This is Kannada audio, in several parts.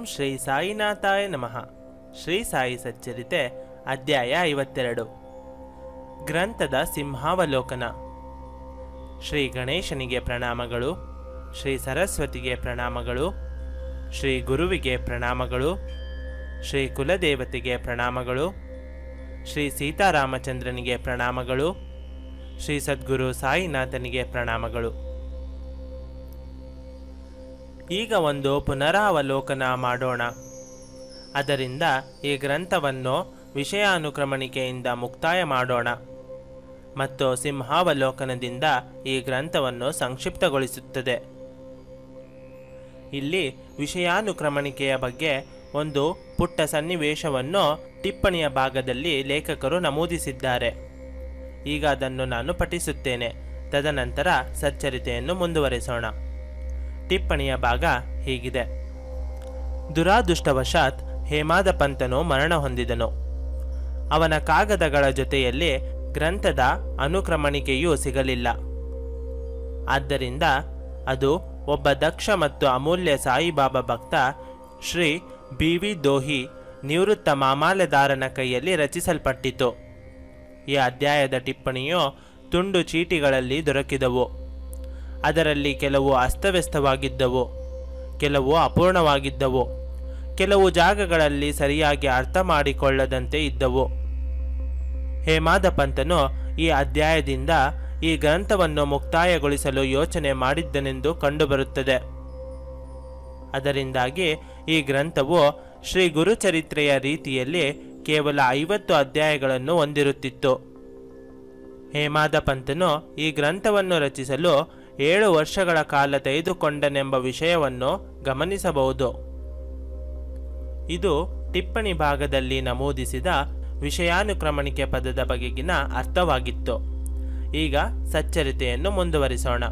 ಶ್ರೀ ಸಾಯಿನಾಥಾಯ ನಮಃ ಶ್ರೀ ಸಾಯಿ ಸಚ್ಚರಿತೆ ಅಧ್ಯಾಯ ಐವತ್ತೆರಡು ಗ್ರಂಥದ ಸಿಂಹಾವಲೋಕನ ಶ್ರೀ ಗಣೇಶನಿಗೆ ಪ್ರಣಾಮಗಳು ಶ್ರೀ ಸರಸ್ವತಿಗೆ ಪ್ರಣಾಮಗಳು ಶ್ರೀ ಗುರುವಿಗೆ ಪ್ರಣಾಮಗಳು ಶ್ರೀ ಕುಲದೇವತೆಗೆ ಪ್ರಣಾಮಗಳು ಶ್ರೀ ಸೀತಾರಾಮಚಂದ್ರನಿಗೆ ಪ್ರಣಾಮಗಳು ಶ್ರೀ ಸದ್ಗುರು ಸಾಯಿನಾಥನಿಗೆ ಪ್ರಣಾಮಗಳು ಈಗ ಒಂದು ಪುನರಾವಲೋಕನ ಮಾಡೋಣ ಅದರಿಂದ ಈ ಗ್ರಂಥವನ್ನು ವಿಷಯಾನುಕ್ರಮಣಿಕೆಯಿಂದ ಮುಕ್ತಾಯ ಮಾಡೋಣ ಮತ್ತು ಸಿಂಹಾವಲೋಕನದಿಂದ ಈ ಗ್ರಂಥವನ್ನು ಸಂಕ್ಷಿಪ್ತಗೊಳಿಸುತ್ತದೆ ಇಲ್ಲಿ ವಿಷಯಾನುಕ್ರಮಣಿಕೆಯ ಬಗ್ಗೆ ಒಂದು ಪುಟ್ಟ ಸನ್ನಿವೇಶವನ್ನು ಟಿಪ್ಪಣಿಯ ಭಾಗದಲ್ಲಿ ಲೇಖಕರು ನಮೂದಿಸಿದ್ದಾರೆ ಈಗ ಅದನ್ನು ನಾನು ಪಠಿಸುತ್ತೇನೆ ತದನಂತರ ಸಚ್ಚರಿತೆಯನ್ನು ಮುಂದುವರಿಸೋಣ ಟಿಪ್ಪಣಿಯ ಭಾಗ ಹೀಗಿದೆ ದುರಾದೃಷ್ಟವಶಾತ್ ಹೇಮಾದ ಪಂತನು ಮರಣ ಹೊಂದಿದನು ಅವನ ಕಾಗದಗಳ ಜೊತೆಯಲ್ಲಿ ಗ್ರಂಥದ ಅನುಕ್ರಮಣಿಕೆಯೂ ಸಿಗಲಿಲ್ಲ ಆದ್ದರಿಂದ ಅದು ಒಬ್ಬ ದಕ್ಷ ಮತ್ತು ಅಮೂಲ್ಯ ಸಾಯಿಬಾಬಾ ಭಕ್ತ ಶ್ರೀ ಬಿ ವಿ ದೋಹಿ ನಿವೃತ್ತ ಮಾಮಾಲೆದಾರನ ಕೈಯಲ್ಲಿ ರಚಿಸಲ್ಪಟ್ಟಿತು ಈ ಅಧ್ಯಾಯದ ಟಿಪ್ಪಣಿಯು ತುಂಡು ಚೀಟಿಗಳಲ್ಲಿ ದೊರಕಿದವು ಅದರಲ್ಲಿ ಕೆಲವು ಅಸ್ತವ್ಯಸ್ತವಾಗಿದ್ದವು ಕೆಲವು ಅಪೂರ್ಣವಾಗಿದ್ದವು ಕೆಲವು ಜಾಗಗಳಲ್ಲಿ ಸರಿಯಾಗಿ ಅರ್ಥ ಮಾಡಿಕೊಳ್ಳದಂತೆ ಇದ್ದವು ಹೇಮಾದ ಪಂತನು ಈ ಅಧ್ಯಾಯದಿಂದ ಈ ಗ್ರಂಥವನ್ನು ಮುಕ್ತಾಯಗೊಳಿಸಲು ಯೋಚನೆ ಮಾಡಿದ್ದನೆಂದು ಕಂಡುಬರುತ್ತದೆ ಅದರಿಂದಾಗಿ ಈ ಗ್ರಂಥವು ಶ್ರೀ ಗುರುಚರಿತ್ರೆಯ ರೀತಿಯಲ್ಲಿ ಕೇವಲ ಐವತ್ತು ಅಧ್ಯಾಯಗಳನ್ನು ಹೊಂದಿರುತ್ತಿತ್ತು ಹೇಮಾದ ಪಂತನು ಈ ಗ್ರಂಥವನ್ನು ರಚಿಸಲು ಏಳು ವರ್ಷಗಳ ಕಾಲ ತೆಗೆದುಕೊಂಡನೆಂಬ ವಿಷಯವನ್ನು ಗಮನಿಸಬಹುದು ಇದು ಟಿಪ್ಪಣಿ ಭಾಗದಲ್ಲಿ ನಮೂದಿಸಿದ ವಿಷಯಾನುಕ್ರಮಣಿಕೆ ಪದದ ಬಗೆಗಿನ ಅರ್ಥವಾಗಿತ್ತು ಈಗ ಸಚ್ಚರಿತೆಯನ್ನು ಮುಂದುವರಿಸೋಣ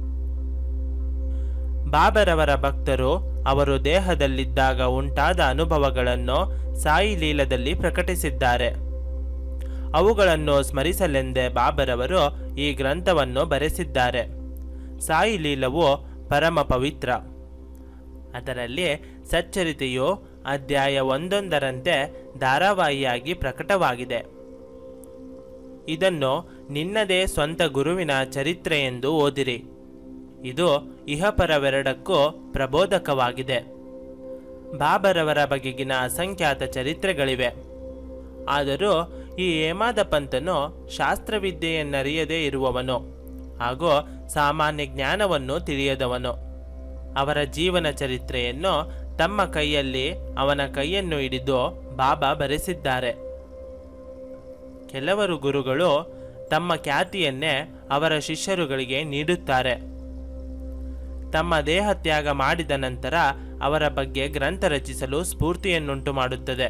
ಬಾಬರವರ ಭಕ್ತರು ಅವರು ದೇಹದಲ್ಲಿದ್ದಾಗ ಉಂಟಾದ ಅನುಭವಗಳನ್ನು ಸಾಯಿ ಲೀಲದಲ್ಲಿ ಪ್ರಕಟಿಸಿದ್ದಾರೆ ಅವುಗಳನ್ನು ಸ್ಮರಿಸಲೆಂದೇ ಬಾಬರವರು ಈ ಗ್ರಂಥವನ್ನು ಬರೆಸಿದ್ದಾರೆ ಸಾಯಿ ಲೀಲವು ಪರಮ ಪವಿತ್ರ ಅದರಲ್ಲಿ ಸಚ್ಚರಿತೆಯು ಅಧ್ಯಾಯ ಒಂದೊಂದರಂತೆ ಧಾರಾವಾಹಿಯಾಗಿ ಪ್ರಕಟವಾಗಿದೆ ಇದನ್ನು ನಿನ್ನದೇ ಸ್ವಂತ ಗುರುವಿನ ಚರಿತ್ರೆ ಎಂದು ಓದಿರಿ ಇದು ಇಹಪರವೆರಡಕ್ಕೂ ಪ್ರಬೋಧಕವಾಗಿದೆ ಬಾಬರವರ ಬಗೆಗಿನ ಅಸಂಖ್ಯಾತ ಚರಿತ್ರೆಗಳಿವೆ ಆದರೂ ಈ ಹೇಮಾದ ಪಂತನು ಶಾಸ್ತ್ರವಿದ್ಯೆಯನ್ನರಿಯದೇ ಇರುವವನು ಹಾಗೂ ಸಾಮಾನ್ಯ ಜ್ಞಾನವನ್ನು ತಿಳಿಯದವನು ಅವರ ಜೀವನ ಚರಿತ್ರೆಯನ್ನು ತಮ್ಮ ಕೈಯಲ್ಲಿ ಅವನ ಕೈಯನ್ನು ಹಿಡಿದು ಬಾಬಾ ಬರೆಸಿದ್ದಾರೆ ಕೆಲವರು ಗುರುಗಳು ತಮ್ಮ ಖ್ಯಾತಿಯನ್ನೇ ಅವರ ಶಿಷ್ಯರುಗಳಿಗೆ ನೀಡುತ್ತಾರೆ ತಮ್ಮ ದೇಹ ತ್ಯಾಗ ಮಾಡಿದ ನಂತರ ಅವರ ಬಗ್ಗೆ ಗ್ರಂಥ ರಚಿಸಲು ಸ್ಫೂರ್ತಿಯನ್ನುಂಟು ಮಾಡುತ್ತದೆ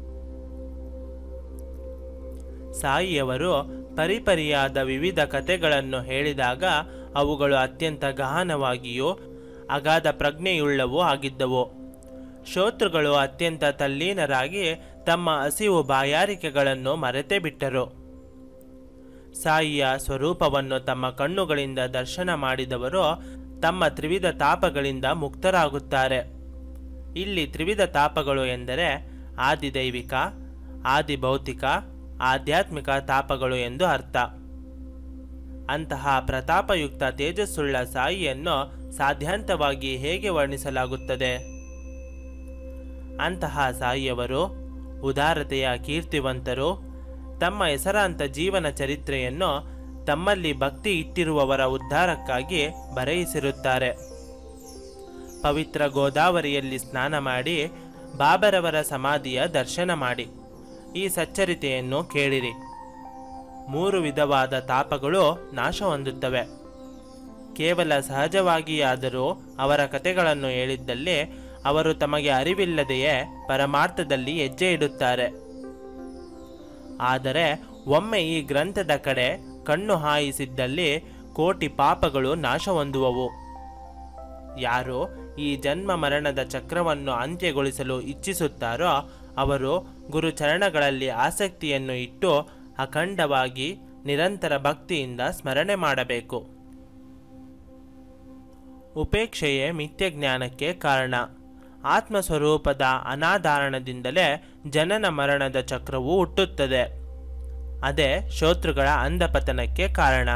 ಸಾಯಿಯವರು ಪರಿಪರಿಯಾದ ವಿವಿಧ ಕಥೆಗಳನ್ನು ಹೇಳಿದಾಗ ಅವುಗಳು ಅತ್ಯಂತ ಗಹನವಾಗಿಯೂ ಅಗಾಧ ಪ್ರಜ್ಞೆಯುಳ್ಳವೂ ಆಗಿದ್ದವು ಶ್ರೋತೃಗಳು ಅತ್ಯಂತ ತಲ್ಲೀನರಾಗಿ ತಮ್ಮ ಹಸಿವು ಬಾಯಾರಿಕೆಗಳನ್ನು ಮರೆತೇ ಬಿಟ್ಟರು ಸಾಯಿಯ ಸ್ವರೂಪವನ್ನು ತಮ್ಮ ಕಣ್ಣುಗಳಿಂದ ದರ್ಶನ ಮಾಡಿದವರು ತಮ್ಮ ತ್ರಿವಿಧ ತಾಪಗಳಿಂದ ಮುಕ್ತರಾಗುತ್ತಾರೆ ಇಲ್ಲಿ ತ್ರಿವಿಧ ತಾಪಗಳು ಎಂದರೆ ಆದಿದೈವಿಕ ಆದಿ ಭೌತಿಕ ಆಧ್ಯಾತ್ಮಿಕ ತಾಪಗಳು ಎಂದು ಅರ್ಥ ಅಂತಹ ಪ್ರತಾಪಯುಕ್ತ ತೇಜಸ್ಸುಳ್ಳ ಸಾಯಿಯನ್ನು ಸಾಧ್ಯಾಂತವಾಗಿ ಹೇಗೆ ವರ್ಣಿಸಲಾಗುತ್ತದೆ ಅಂತಹ ಸಾಯಿಯವರು ಉದಾರತೆಯ ಕೀರ್ತಿವಂತರು ತಮ್ಮ ಹೆಸರಾಂತ ಜೀವನ ಚರಿತ್ರೆಯನ್ನು ತಮ್ಮಲ್ಲಿ ಭಕ್ತಿ ಇಟ್ಟಿರುವವರ ಉದ್ಧಾರಕ್ಕಾಗಿ ಬರೆಯಿಸಿರುತ್ತಾರೆ ಪವಿತ್ರ ಗೋದಾವರಿಯಲ್ಲಿ ಸ್ನಾನ ಮಾಡಿ ಬಾಬರವರ ಸಮಾಧಿಯ ದರ್ಶನ ಮಾಡಿ ಈ ಸಚ್ಚರಿತೆಯನ್ನು ಕೇಳಿರಿ ಮೂರು ವಿಧವಾದ ತಾಪಗಳು ನಾಶ ಹೊಂದುತ್ತವೆ ಕೇವಲ ಸಹಜವಾಗಿಯಾದರೂ ಅವರ ಕಥೆಗಳನ್ನು ಹೇಳಿದ್ದಲ್ಲಿ ಅವರು ತಮಗೆ ಅರಿವಿಲ್ಲದೆಯೇ ಪರಮಾರ್ಥದಲ್ಲಿ ಹೆಜ್ಜೆ ಇಡುತ್ತಾರೆ ಆದರೆ ಒಮ್ಮೆ ಈ ಗ್ರಂಥದ ಕಡೆ ಕಣ್ಣು ಹಾಯಿಸಿದ್ದಲ್ಲಿ ಕೋಟಿ ಪಾಪಗಳು ನಾಶ ಹೊಂದುವವು ಯಾರು ಈ ಜನ್ಮ ಮರಣದ ಚಕ್ರವನ್ನು ಅಂತ್ಯಗೊಳಿಸಲು ಇಚ್ಛಿಸುತ್ತಾರೋ ಅವರು ಗುರುಚರಣಗಳಲ್ಲಿ ಆಸಕ್ತಿಯನ್ನು ಇಟ್ಟು ಅಖಂಡವಾಗಿ ನಿರಂತರ ಭಕ್ತಿಯಿಂದ ಸ್ಮರಣೆ ಮಾಡಬೇಕು ಉಪೇಕ್ಷೆಯೇ ಮಿಥ್ಯ ಜ್ಞಾನಕ್ಕೆ ಕಾರಣ ಆತ್ಮಸ್ವರೂಪದ ಅನಾಧಾರಣದಿಂದಲೇ ಜನನ ಮರಣದ ಚಕ್ರವು ಹುಟ್ಟುತ್ತದೆ ಅದೇ ಶೋತೃಗಳ ಅಂಧಪತನಕ್ಕೆ ಕಾರಣ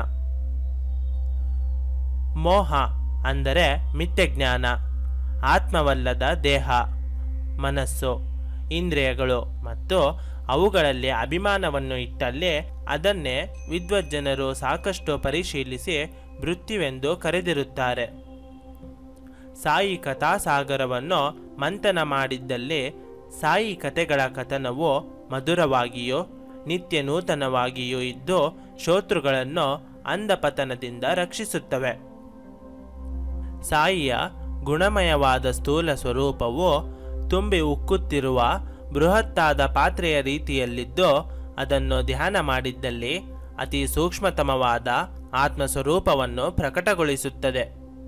ಮೋಹ ಅಂದರೆ ಮಿಥ್ಯಜ್ಞಾನ ಆತ್ಮವಲ್ಲದ ದೇಹ ಮನಸ್ಸು ಇಂದ್ರಿಯಗಳು ಮತ್ತು ಅವುಗಳಲ್ಲಿ ಅಭಿಮಾನವನ್ನು ಇಟ್ಟಲ್ಲಿ ಅದನ್ನೇ ವಿದ್ವಜ್ಜನರು ಸಾಕಷ್ಟು ಪರಿಶೀಲಿಸಿ ಮೃತ್ಯುವೆಂದು ಕರೆದಿರುತ್ತಾರೆ ಸಾಯಿ ಕಥಾಸಾಗರವನ್ನು ಮಂಥನ ಮಾಡಿದ್ದಲ್ಲಿ ಸಾಯಿ ಕಥೆಗಳ ಕಥನವು ಮಧುರವಾಗಿಯೂ ನಿತ್ಯ ನೂತನವಾಗಿಯೂ ಇದ್ದು ಶೋತೃಗಳನ್ನು ಅಂಧಪತನದಿಂದ ರಕ್ಷಿಸುತ್ತವೆ ಸಾಯಿಯ ಗುಣಮಯವಾದ ಸ್ಥೂಲ ಸ್ವರೂಪವು ತುಂಬಿ ಉಕ್ಕುತ್ತಿರುವ ಬೃಹತ್ತಾದ ಪಾತ್ರೆಯ ರೀತಿಯಲ್ಲಿದ್ದು ಅದನ್ನು ಧ್ಯಾನ ಮಾಡಿದ್ದಲ್ಲಿ ಅತಿ ಸೂಕ್ಷ್ಮತಮವಾದ ಆತ್ಮಸ್ವರೂಪವನ್ನು ಪ್ರಕಟಗೊಳಿಸುತ್ತದೆ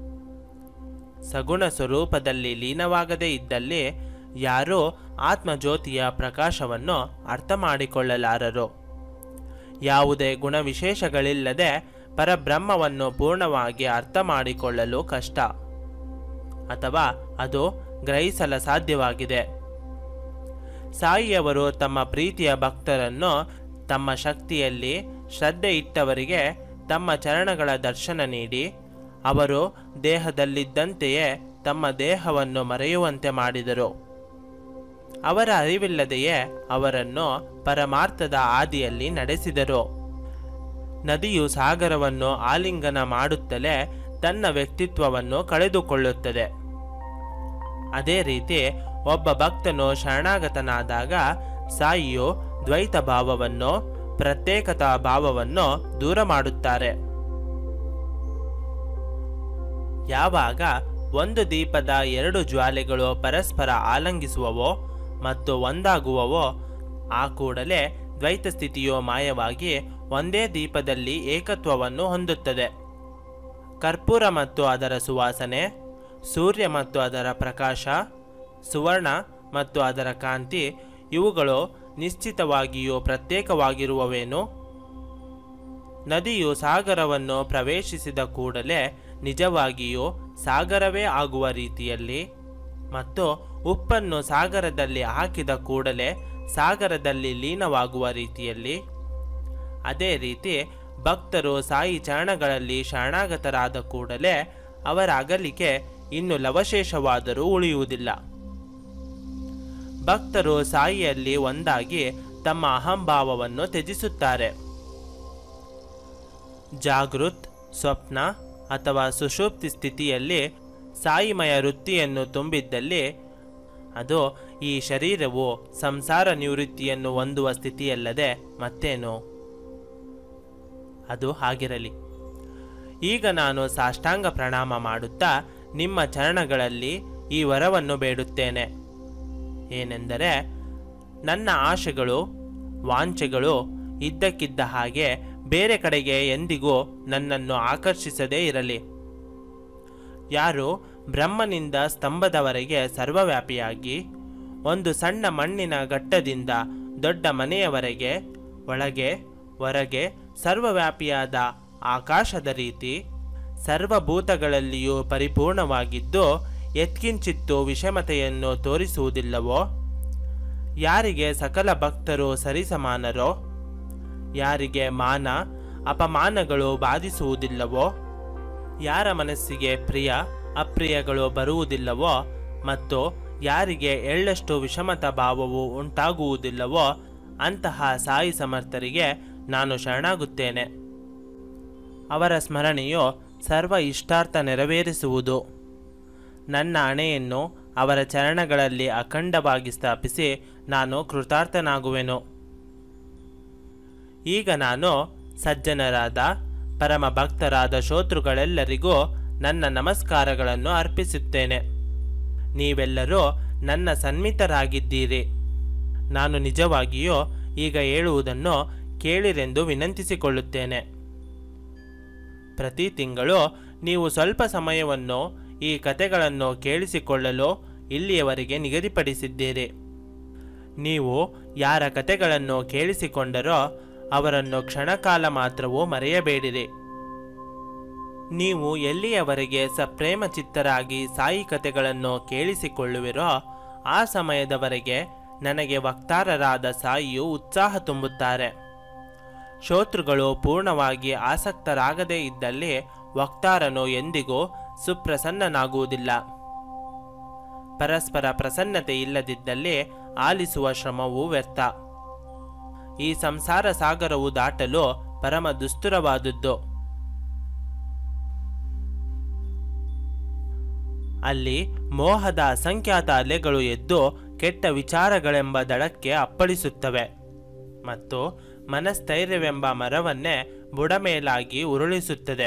ಸಗುಣ ಸ್ವರೂಪದಲ್ಲಿ ಲೀನವಾಗದೇ ಇದ್ದಲ್ಲಿ ಯಾರೂ ಆತ್ಮಜ್ಯೋತಿಯ ಪ್ರಕಾಶವನ್ನು ಅರ್ಥ ಮಾಡಿಕೊಳ್ಳಲಾರರು ಯಾವುದೇ ಗುಣವಿಶೇಷಗಳಿಲ್ಲದೆ ಪರಬ್ರಹ್ಮವನ್ನು ಪೂರ್ಣವಾಗಿ ಅರ್ಥ ಮಾಡಿಕೊಳ್ಳಲು ಕಷ್ಟ ಅಥವಾ ಅದು ಗ್ರಹಿಸಲ ಸಾಧ್ಯವಾಗಿದೆ ಸಾಯಿಯವರು ತಮ್ಮ ಪ್ರೀತಿಯ ಭಕ್ತರನ್ನು ತಮ್ಮ ಶಕ್ತಿಯಲ್ಲಿ ಶ್ರದ್ಧೆ ಇಟ್ಟವರಿಗೆ ತಮ್ಮ ಚರಣಗಳ ದರ್ಶನ ನೀಡಿ ಅವರು ದೇಹದಲ್ಲಿದ್ದಂತೆಯೇ ತಮ್ಮ ದೇಹವನ್ನು ಮರೆಯುವಂತೆ ಮಾಡಿದರು ಅವರ ಅರಿವಿಲ್ಲದೆಯೇ ಅವರನ್ನು ಪರಮಾರ್ಥದ ಆದಿಯಲ್ಲಿ ನಡೆಸಿದರು ನದಿಯು ಸಾಗರವನ್ನು ಆಲಿಂಗನ ಮಾಡುತ್ತಲೇ ತನ್ನ ವ್ಯಕ್ತಿತ್ವವನ್ನು ಕಳೆದುಕೊಳ್ಳುತ್ತದೆ ಅದೇ ರೀತಿ ಒಬ್ಬ ಭಕ್ತನು ಶರಣಾಗತನಾದಾಗ ಸಾಯಿಯು ದ್ವೈತ ಭಾವವನ್ನು ಪ್ರತ್ಯೇಕತಾ ಭಾವವನ್ನು ದೂರ ಮಾಡುತ್ತಾರೆ ಯಾವಾಗ ಒಂದು ದೀಪದ ಎರಡು ಜ್ವಾಲೆಗಳು ಪರಸ್ಪರ ಆಲಂಗಿಸುವವೋ ಮತ್ತು ಒಂದಾಗುವವೋ ಆ ಕೂಡಲೇ ದ್ವೈತ ಸ್ಥಿತಿಯು ಮಾಯವಾಗಿ ಒಂದೇ ದೀಪದಲ್ಲಿ ಏಕತ್ವವನ್ನು ಹೊಂದುತ್ತದೆ ಕರ್ಪೂರ ಮತ್ತು ಅದರ ಸುವಾಸನೆ ಸೂರ್ಯ ಮತ್ತು ಅದರ ಪ್ರಕಾಶ ಸುವರ್ಣ ಮತ್ತು ಅದರ ಕಾಂತಿ ಇವುಗಳು ನಿಶ್ಚಿತವಾಗಿಯೂ ಪ್ರತ್ಯೇಕವಾಗಿರುವವೇನು ನದಿಯು ಸಾಗರವನ್ನು ಪ್ರವೇಶಿಸಿದ ಕೂಡಲೇ ನಿಜವಾಗಿಯೂ ಸಾಗರವೇ ಆಗುವ ರೀತಿಯಲ್ಲಿ ಮತ್ತು ಉಪ್ಪನ್ನು ಸಾಗರದಲ್ಲಿ ಹಾಕಿದ ಕೂಡಲೇ ಸಾಗರದಲ್ಲಿ ಲೀನವಾಗುವ ರೀತಿಯಲ್ಲಿ ಅದೇ ರೀತಿ ಭಕ್ತರು ಸಾಯಿ ಚರಣಗಳಲ್ಲಿ ಶರಣಾಗತರಾದ ಕೂಡಲೇ ಅವರ ಅಗಲಿಕೆ ಇನ್ನು ಲವಶೇಷವಾದರೂ ಉಳಿಯುವುದಿಲ್ಲ ಭಕ್ತರು ಸಾಯಿಯಲ್ಲಿ ಒಂದಾಗಿ ತಮ್ಮ ಅಹಂಭಾವವನ್ನು ತ್ಯಜಿಸುತ್ತಾರೆ ಜಾಗೃತ್ ಸ್ವಪ್ನ ಅಥವಾ ಸುಷುಪ್ತಿ ಸ್ಥಿತಿಯಲ್ಲಿ ಸಾಯಿಮಯ ವೃತ್ತಿಯನ್ನು ತುಂಬಿದ್ದಲ್ಲಿ ಅದು ಈ ಶರೀರವು ಸಂಸಾರ ನಿವೃತ್ತಿಯನ್ನು ಹೊಂದುವ ಸ್ಥಿತಿಯಲ್ಲದೆ ಮತ್ತೇನು ಅದು ಹಾಗಿರಲಿ ಈಗ ನಾನು ಸಾಷ್ಟಾಂಗ ಪ್ರಣಾಮ ಮಾಡುತ್ತಾ ನಿಮ್ಮ ಚರಣಗಳಲ್ಲಿ ಈ ವರವನ್ನು ಬೇಡುತ್ತೇನೆ ಏನೆಂದರೆ ನನ್ನ ಆಶೆಗಳು ವಾಂಛೆಗಳು ಇದ್ದಕ್ಕಿದ್ದ ಹಾಗೆ ಬೇರೆ ಕಡೆಗೆ ಎಂದಿಗೂ ನನ್ನನ್ನು ಆಕರ್ಷಿಸದೇ ಇರಲಿ ಯಾರು ಬ್ರಹ್ಮನಿಂದ ಸ್ತಂಭದವರೆಗೆ ಸರ್ವವ್ಯಾಪಿಯಾಗಿ ಒಂದು ಸಣ್ಣ ಮಣ್ಣಿನ ಘಟ್ಟದಿಂದ ದೊಡ್ಡ ಮನೆಯವರೆಗೆ ಒಳಗೆ ಹೊರಗೆ ಸರ್ವವ್ಯಾಪಿಯಾದ ಆಕಾಶದ ರೀತಿ ಸರ್ವಭೂತಗಳಲ್ಲಿಯೂ ಪರಿಪೂರ್ಣವಾಗಿದ್ದು ಎತ್ಕಿಂಚಿತ್ತು ವಿಷಮತೆಯನ್ನು ತೋರಿಸುವುದಿಲ್ಲವೋ ಯಾರಿಗೆ ಸಕಲ ಭಕ್ತರು ಸರಿಸಮಾನರೋ ಯಾರಿಗೆ ಮಾನ ಅಪಮಾನಗಳು ಬಾಧಿಸುವುದಿಲ್ಲವೋ ಯಾರ ಮನಸ್ಸಿಗೆ ಪ್ರಿಯ ಅಪ್ರಿಯಗಳು ಬರುವುದಿಲ್ಲವೋ ಮತ್ತು ಯಾರಿಗೆ ಎಳ್ಳಷ್ಟು ವಿಷಮತ ಭಾವವು ಉಂಟಾಗುವುದಿಲ್ಲವೋ ಅಂತಹ ಸಾಯಿ ಸಮರ್ಥರಿಗೆ ನಾನು ಶರಣಾಗುತ್ತೇನೆ ಅವರ ಸ್ಮರಣೆಯು ಸರ್ವ ಇಷ್ಟಾರ್ಥ ನೆರವೇರಿಸುವುದು ನನ್ನ ಹಣೆಯನ್ನು ಅವರ ಚರಣಗಳಲ್ಲಿ ಅಖಂಡವಾಗಿ ಸ್ಥಾಪಿಸಿ ನಾನು ಕೃತಾರ್ಥನಾಗುವೆನು ಈಗ ನಾನು ಸಜ್ಜನರಾದ ಪರಮ ಭಕ್ತರಾದ ಶೋತೃಗಳೆಲ್ಲರಿಗೂ ನನ್ನ ನಮಸ್ಕಾರಗಳನ್ನು ಅರ್ಪಿಸುತ್ತೇನೆ ನೀವೆಲ್ಲರೂ ನನ್ನ ಸನ್ಮಿತರಾಗಿದ್ದೀರಿ ನಾನು ನಿಜವಾಗಿಯೂ ಈಗ ಹೇಳುವುದನ್ನು ಕೇಳಿರೆಂದು ವಿನಂತಿಸಿಕೊಳ್ಳುತ್ತೇನೆ ಪ್ರತಿ ತಿಂಗಳು ನೀವು ಸ್ವಲ್ಪ ಸಮಯವನ್ನು ಈ ಕತೆಗಳನ್ನು ಕೇಳಿಸಿಕೊಳ್ಳಲು ಇಲ್ಲಿಯವರೆಗೆ ನಿಗದಿಪಡಿಸಿದ್ದೀರಿ ನೀವು ಯಾರ ಕತೆಗಳನ್ನು ಕೇಳಿಸಿಕೊಂಡರೋ ಅವರನ್ನು ಕ್ಷಣಕಾಲ ಮಾತ್ರವೂ ಮರೆಯಬೇಡಿರಿ ನೀವು ಎಲ್ಲಿಯವರೆಗೆ ಸಪ್ರೇಮ ಚಿತ್ತರಾಗಿ ಸಾಯಿ ಕಥೆಗಳನ್ನು ಕೇಳಿಸಿಕೊಳ್ಳುವಿರೋ ಆ ಸಮಯದವರೆಗೆ ನನಗೆ ವಕ್ತಾರರಾದ ಸಾಯಿಯು ಉತ್ಸಾಹ ತುಂಬುತ್ತಾರೆ ಶ್ರೋತೃಗಳು ಪೂರ್ಣವಾಗಿ ಆಸಕ್ತರಾಗದೇ ಇದ್ದಲ್ಲಿ ವಕ್ತಾರನು ಎಂದಿಗೂ ಸುಪ್ರಸನ್ನನಾಗುವುದಿಲ್ಲ ಪರಸ್ಪರ ಪ್ರಸನ್ನತೆ ಇಲ್ಲದಿದ್ದಲ್ಲಿ ಆಲಿಸುವ ಶ್ರಮವು ವ್ಯರ್ಥ ಈ ಸಂಸಾರ ಸಾಗರವು ದಾಟಲು ಪರಮ ದುಸ್ತುರವಾದುದ್ದು ಅಲ್ಲಿ ಮೋಹದ ಅಸಂಖ್ಯಾತ ಅಲೆಗಳು ಎದ್ದು ಕೆಟ್ಟ ವಿಚಾರಗಳೆಂಬ ದಡಕ್ಕೆ ಅಪ್ಪಳಿಸುತ್ತವೆ ಮತ್ತು ಮನಸ್ಥೈರ್ಯವೆಂಬ ಮರವನ್ನೇ ಬುಡಮೇಲಾಗಿ ಉರುಳಿಸುತ್ತದೆ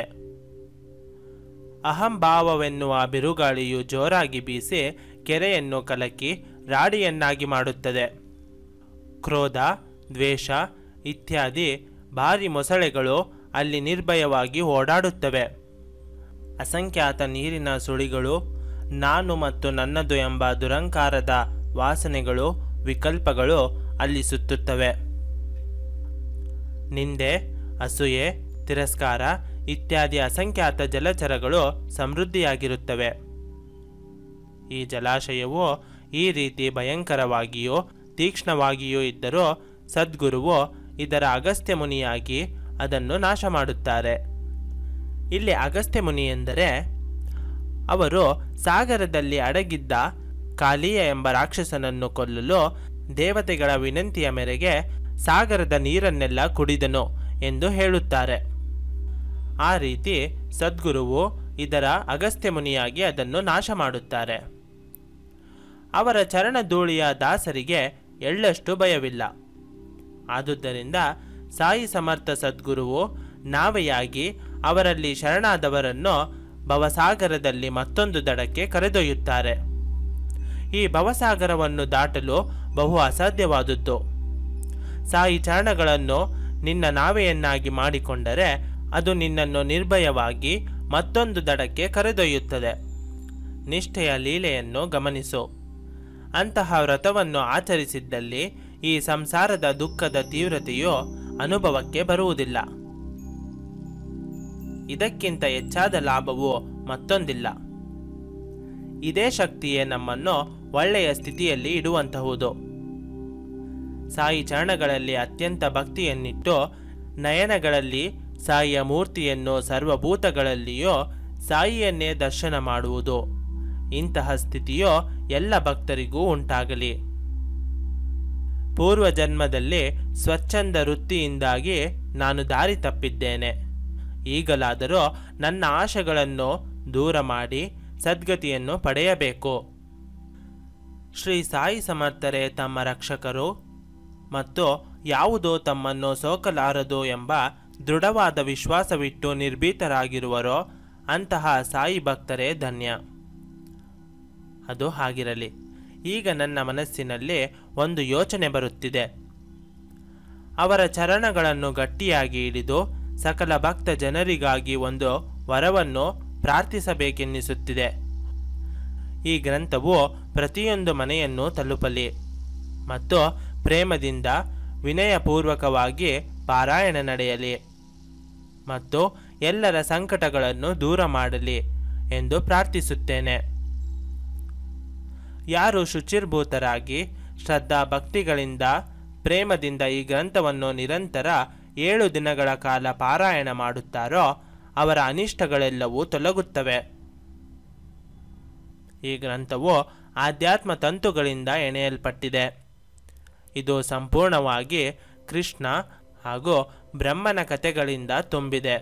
ಅಹಂಭಾವವೆನ್ನುವ ಬಿರುಗಾಳಿಯು ಜೋರಾಗಿ ಬೀಸಿ ಕೆರೆಯನ್ನು ಕಲಕಿ ರಾಡಿಯನ್ನಾಗಿ ಮಾಡುತ್ತದೆ ಕ್ರೋಧ ದ್ವೇಷ ಇತ್ಯಾದಿ ಭಾರಿ ಮೊಸಳೆಗಳು ಅಲ್ಲಿ ನಿರ್ಭಯವಾಗಿ ಓಡಾಡುತ್ತವೆ ಅಸಂಖ್ಯಾತ ನೀರಿನ ಸುಳಿಗಳು ನಾನು ಮತ್ತು ನನ್ನದು ಎಂಬ ದುರಂಕಾರದ ವಾಸನೆಗಳು ವಿಕಲ್ಪಗಳು ಅಲ್ಲಿ ಸುತ್ತುತ್ತವೆ ನಿಂದೆ ಅಸೂಯೆ ತಿರಸ್ಕಾರ ಇತ್ಯಾದಿ ಅಸಂಖ್ಯಾತ ಜಲಚರಗಳು ಸಮೃದ್ಧಿಯಾಗಿರುತ್ತವೆ ಈ ಜಲಾಶಯವು ಈ ರೀತಿ ಭಯಂಕರವಾಗಿಯೂ ತೀಕ್ಷ್ಣವಾಗಿಯೂ ಇದ್ದರೂ ಸದ್ಗುರುವು ಇದರ ಅಗಸ್ತ್ಯ ಮುನಿಯಾಗಿ ಅದನ್ನು ನಾಶ ಮಾಡುತ್ತಾರೆ ಇಲ್ಲಿ ಅಗಸ್ತ್ಯ ಮುನಿ ಎಂದರೆ ಅವರು ಸಾಗರದಲ್ಲಿ ಅಡಗಿದ್ದ ಕಾಲಿಯ ಎಂಬ ರಾಕ್ಷಸನನ್ನು ಕೊಲ್ಲಲು ದೇವತೆಗಳ ವಿನಂತಿಯ ಮೇರೆಗೆ ಸಾಗರದ ನೀರನ್ನೆಲ್ಲ ಕುಡಿದನು ಎಂದು ಹೇಳುತ್ತಾರೆ ಆ ರೀತಿ ಸದ್ಗುರುವು ಇದರ ಅಗಸ್ತ್ಯ ಮುನಿಯಾಗಿ ಅದನ್ನು ನಾಶ ಮಾಡುತ್ತಾರೆ ಅವರ ಚರಣಧೂಳಿಯ ದಾಸರಿಗೆ ಎಳ್ಳಷ್ಟು ಭಯವಿಲ್ಲ ಆದುದರಿಂದ ಸಾಯಿ ಸಮರ್ಥ ಸದ್ಗುರುವು ನಾವೆಯಾಗಿ ಅವರಲ್ಲಿ ಶರಣಾದವರನ್ನು ಭವಸಾಗರದಲ್ಲಿ ಮತ್ತೊಂದು ದಡಕ್ಕೆ ಕರೆದೊಯ್ಯುತ್ತಾರೆ ಈ ಭವಸಾಗರವನ್ನು ದಾಟಲು ಬಹು ಅಸಾಧ್ಯವಾದದ್ದು ಸಾಯಿ ಚರಣಗಳನ್ನು ನಿನ್ನ ನಾವೆಯನ್ನಾಗಿ ಮಾಡಿಕೊಂಡರೆ ಅದು ನಿನ್ನನ್ನು ನಿರ್ಭಯವಾಗಿ ಮತ್ತೊಂದು ದಡಕ್ಕೆ ಕರೆದೊಯ್ಯುತ್ತದೆ ನಿಷ್ಠೆಯ ಲೀಲೆಯನ್ನು ಗಮನಿಸು ಅಂತಹ ವ್ರತವನ್ನು ಆಚರಿಸಿದ್ದಲ್ಲಿ ಈ ಸಂಸಾರದ ದುಃಖದ ತೀವ್ರತೆಯು ಅನುಭವಕ್ಕೆ ಬರುವುದಿಲ್ಲ ಇದಕ್ಕಿಂತ ಹೆಚ್ಚಾದ ಲಾಭವು ಮತ್ತೊಂದಿಲ್ಲ ಇದೇ ಶಕ್ತಿಯೇ ನಮ್ಮನ್ನು ಒಳ್ಳೆಯ ಸ್ಥಿತಿಯಲ್ಲಿ ಇಡುವಂತಹುದು ಸಾಯಿ ಚರಣಗಳಲ್ಲಿ ಅತ್ಯಂತ ಭಕ್ತಿಯನ್ನಿಟ್ಟು ನಯನಗಳಲ್ಲಿ ಸಾಯಿಯ ಮೂರ್ತಿಯನ್ನು ಸರ್ವಭೂತಗಳಲ್ಲಿಯೂ ಸಾಯಿಯನ್ನೇ ದರ್ಶನ ಮಾಡುವುದು ಇಂತಹ ಸ್ಥಿತಿಯು ಎಲ್ಲ ಭಕ್ತರಿಗೂ ಉಂಟಾಗಲಿ ಪೂರ್ವ ಜನ್ಮದಲ್ಲಿ ಸ್ವಚ್ಛಂದ ವೃತ್ತಿಯಿಂದಾಗಿ ನಾನು ದಾರಿ ತಪ್ಪಿದ್ದೇನೆ ಈಗಲಾದರೂ ನನ್ನ ಆಶೆಗಳನ್ನು ದೂರ ಮಾಡಿ ಸದ್ಗತಿಯನ್ನು ಪಡೆಯಬೇಕು ಶ್ರೀ ಸಾಯಿ ಸಮರ್ಥರೇ ತಮ್ಮ ರಕ್ಷಕರು ಮತ್ತು ಯಾವುದೋ ತಮ್ಮನ್ನು ಸೋಕಲಾರದು ಎಂಬ ದೃಢವಾದ ವಿಶ್ವಾಸವಿಟ್ಟು ನಿರ್ಭೀತರಾಗಿರುವರೋ ಅಂತಹ ಸಾಯಿ ಭಕ್ತರೇ ಧನ್ಯ ಅದು ಹಾಗಿರಲಿ ಈಗ ನನ್ನ ಮನಸ್ಸಿನಲ್ಲಿ ಒಂದು ಯೋಚನೆ ಬರುತ್ತಿದೆ ಅವರ ಚರಣಗಳನ್ನು ಗಟ್ಟಿಯಾಗಿ ಹಿಡಿದು ಸಕಲ ಭಕ್ತ ಜನರಿಗಾಗಿ ಒಂದು ವರವನ್ನು ಪ್ರಾರ್ಥಿಸಬೇಕೆನ್ನಿಸುತ್ತಿದೆ ಈ ಗ್ರಂಥವು ಪ್ರತಿಯೊಂದು ಮನೆಯನ್ನು ತಲುಪಲಿ ಮತ್ತು ಪ್ರೇಮದಿಂದ ವಿನಯಪೂರ್ವಕವಾಗಿ ಪಾರಾಯಣ ನಡೆಯಲಿ ಮತ್ತು ಎಲ್ಲರ ಸಂಕಟಗಳನ್ನು ದೂರ ಮಾಡಲಿ ಎಂದು ಪ್ರಾರ್ಥಿಸುತ್ತೇನೆ ಯಾರು ಶುಚಿರ್ಭೂತರಾಗಿ ಶ್ರದ್ಧಾ ಭಕ್ತಿಗಳಿಂದ ಪ್ರೇಮದಿಂದ ಈ ಗ್ರಂಥವನ್ನು ನಿರಂತರ ಏಳು ದಿನಗಳ ಕಾಲ ಪಾರಾಯಣ ಮಾಡುತ್ತಾರೋ ಅವರ ಅನಿಷ್ಟಗಳೆಲ್ಲವೂ ತೊಲಗುತ್ತವೆ ಈ ಗ್ರಂಥವು ಆಧ್ಯಾತ್ಮ ತಂತುಗಳಿಂದ ಎಣೆಯಲ್ಪಟ್ಟಿದೆ ಇದು ಸಂಪೂರ್ಣವಾಗಿ ಕೃಷ್ಣ ಹಾಗೂ ಬ್ರಹ್ಮನ ಕಥೆಗಳಿಂದ ತುಂಬಿದೆ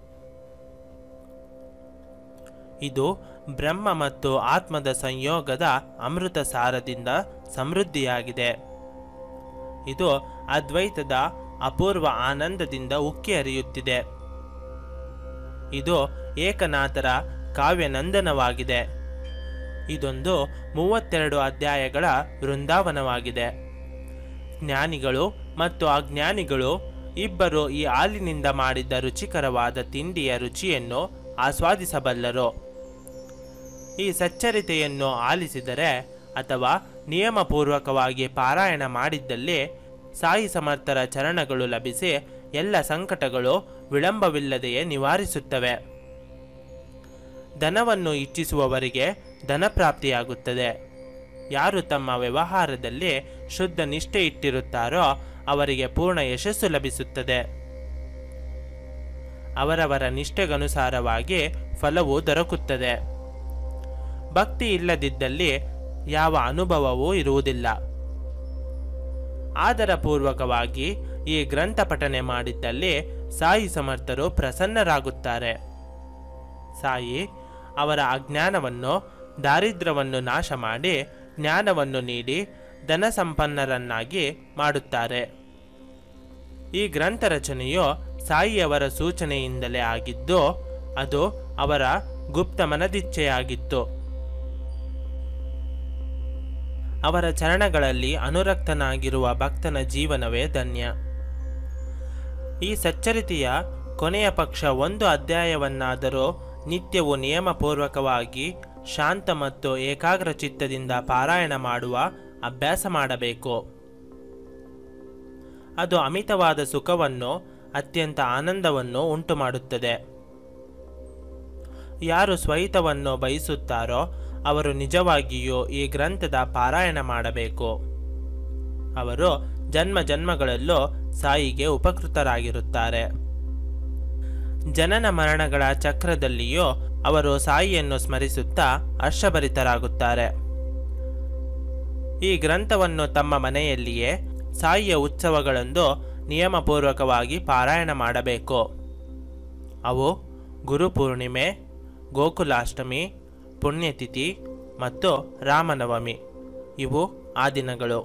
ಇದು ಬ್ರಹ್ಮ ಮತ್ತು ಆತ್ಮದ ಸಂಯೋಗದ ಅಮೃತ ಸಾರದಿಂದ ಸಮೃದ್ಧಿಯಾಗಿದೆ ಇದು ಅದ್ವೈತದ ಅಪೂರ್ವ ಆನಂದದಿಂದ ಉಕ್ಕಿ ಹರಿಯುತ್ತಿದೆ ಇದು ಏಕನಾಥರ ಕಾವ್ಯನಂದನವಾಗಿದೆ ಇದೊಂದು ಮೂವತ್ತೆರಡು ಅಧ್ಯಾಯಗಳ ವೃಂದಾವನವಾಗಿದೆ ಜ್ಞಾನಿಗಳು ಮತ್ತು ಅಜ್ಞಾನಿಗಳು ಇಬ್ಬರು ಈ ಹಾಲಿನಿಂದ ಮಾಡಿದ ರುಚಿಕರವಾದ ತಿಂಡಿಯ ರುಚಿಯನ್ನು ಆಸ್ವಾದಿಸಬಲ್ಲರು ಈ ಸಚ್ಚರಿತೆಯನ್ನು ಆಲಿಸಿದರೆ ಅಥವಾ ನಿಯಮಪೂರ್ವಕವಾಗಿ ಪಾರಾಯಣ ಮಾಡಿದ್ದಲ್ಲಿ ಸಾಯಿ ಸಮರ್ಥರ ಚರಣಗಳು ಲಭಿಸಿ ಎಲ್ಲ ಸಂಕಟಗಳು ವಿಳಂಬವಿಲ್ಲದೆಯೇ ನಿವಾರಿಸುತ್ತವೆ ಧನವನ್ನು ಇಚ್ಛಿಸುವವರಿಗೆ ಧನಪ್ರಾಪ್ತಿಯಾಗುತ್ತದೆ ಯಾರು ತಮ್ಮ ವ್ಯವಹಾರದಲ್ಲಿ ಶುದ್ಧ ನಿಷ್ಠೆ ಇಟ್ಟಿರುತ್ತಾರೋ ಅವರಿಗೆ ಪೂರ್ಣ ಯಶಸ್ಸು ಲಭಿಸುತ್ತದೆ ಅವರವರ ನಿಷ್ಠೆಗನುಸಾರವಾಗಿ ಫಲವು ದೊರಕುತ್ತದೆ ಭಕ್ತಿ ಇಲ್ಲದಿದ್ದಲ್ಲಿ ಯಾವ ಅನುಭವವೂ ಇರುವುದಿಲ್ಲ ಆದರಪೂರ್ವಕವಾಗಿ ಈ ಗ್ರಂಥ ಪಠನೆ ಮಾಡಿದ್ದಲ್ಲಿ ಸಾಯಿ ಸಮರ್ಥರು ಪ್ರಸನ್ನರಾಗುತ್ತಾರೆ ಸಾಯಿ ಅವರ ಅಜ್ಞಾನವನ್ನು ದಾರಿದ್ರ್ಯವನ್ನು ನಾಶ ಮಾಡಿ ಜ್ಞಾನವನ್ನು ನೀಡಿ ಧನ ಸಂಪನ್ನರನ್ನಾಗಿ ಮಾಡುತ್ತಾರೆ ಈ ಗ್ರಂಥ ರಚನೆಯು ಸಾಯಿಯವರ ಸೂಚನೆಯಿಂದಲೇ ಆಗಿದ್ದು ಅದು ಅವರ ಗುಪ್ತ ಮನದಿಚ್ಛೆಯಾಗಿತ್ತು ಅವರ ಚರಣಗಳಲ್ಲಿ ಅನುರಕ್ತನಾಗಿರುವ ಭಕ್ತನ ಜೀವನವೇ ಧನ್ಯ ಈ ಸಚ್ಚರಿತೆಯ ಕೊನೆಯ ಪಕ್ಷ ಒಂದು ಅಧ್ಯಾಯವನ್ನಾದರೂ ನಿತ್ಯವೂ ನಿಯಮಪೂರ್ವಕವಾಗಿ ಶಾಂತ ಮತ್ತು ಏಕಾಗ್ರ ಚಿತ್ತದಿಂದ ಪಾರಾಯಣ ಮಾಡುವ ಅಭ್ಯಾಸ ಮಾಡಬೇಕು ಅದು ಅಮಿತವಾದ ಸುಖವನ್ನು ಅತ್ಯಂತ ಆನಂದವನ್ನು ಉಂಟುಮಾಡುತ್ತದೆ ಯಾರು ಸ್ವಹಿತವನ್ನು ಬಯಸುತ್ತಾರೋ ಅವರು ನಿಜವಾಗಿಯೂ ಈ ಗ್ರಂಥದ ಪಾರಾಯಣ ಮಾಡಬೇಕು ಅವರು ಜನ್ಮ ಜನ್ಮಗಳಲ್ಲೂ ಸಾಯಿಗೆ ಉಪಕೃತರಾಗಿರುತ್ತಾರೆ ಜನನ ಮರಣಗಳ ಚಕ್ರದಲ್ಲಿಯೂ ಅವರು ಸಾಯಿಯನ್ನು ಸ್ಮರಿಸುತ್ತಾ ಹರ್ಷಭರಿತರಾಗುತ್ತಾರೆ ಈ ಗ್ರಂಥವನ್ನು ತಮ್ಮ ಮನೆಯಲ್ಲಿಯೇ ಸಾಯಿಯ ಉತ್ಸವಗಳಂದು ನಿಯಮಪೂರ್ವಕವಾಗಿ ಪಾರಾಯಣ ಮಾಡಬೇಕು ಅವು ಗುರುಪೂರ್ಣಿಮೆ ಗೋಕುಲಾಷ್ಟಮಿ ಪುಣ್ಯತಿಥಿ ಮತ್ತು ರಾಮನವಮಿ ಇವು ಆ ದಿನಗಳು